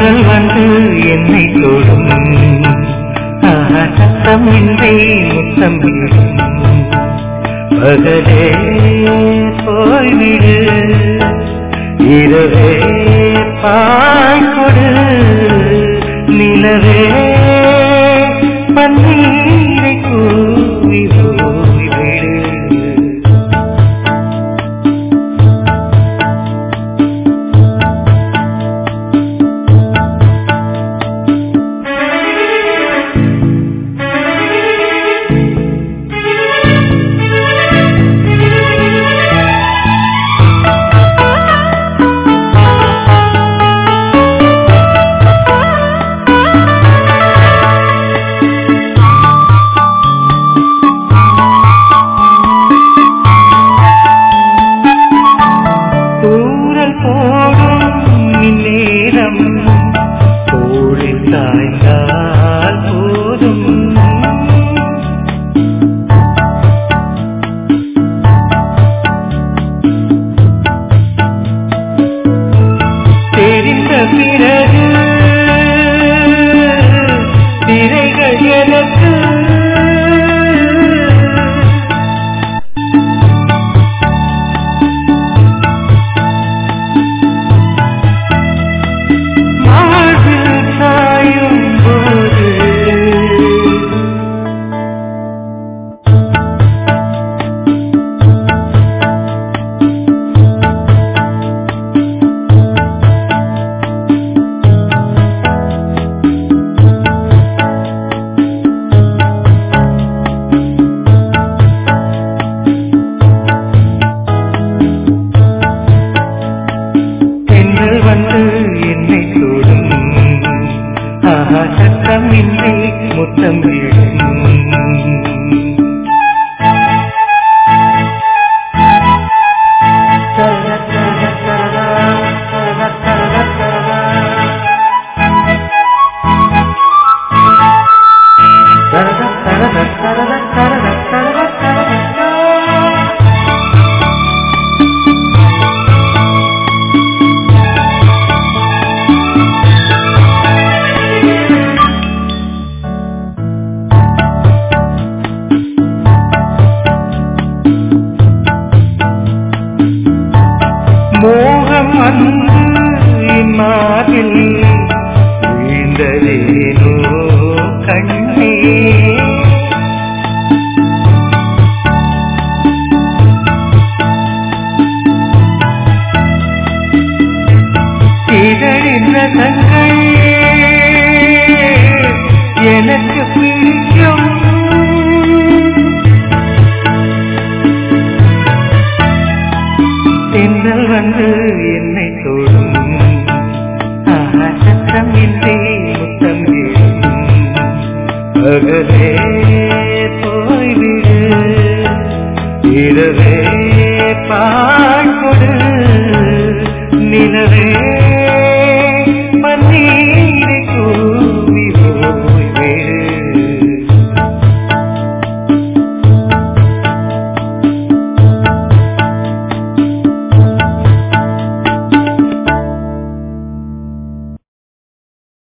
தென்றல் வந்து என்னை தொடும் ஆஹா, சத்தம் இன்றி முத்தம் விடும் பகலே போய்விடு இரவே பாய் கொடு நிலவே பன்னீரை கூவி போய்விடு தூரல் போடும் நேரம் தோழி சாய்ந்தால் போதும் தெரிந்த பிறகு திரைகள் எனக்கு மார்பில் சாயும் போது தென்றல் வந்து என்னை தொடும் ஆஹா சத்தம் இன்றி முத்தம் விடும் மோகம் வந்து இம்மாதில் வீழ்ந்ததேனோ கண்ணே இதழிந்த தங்கள் எனக்கு பிடிக்கும் தென்றல் வந்து என்னை தொடும் ஆஹா, சத்தம் இன்றி முத்தம் விடும் பகலே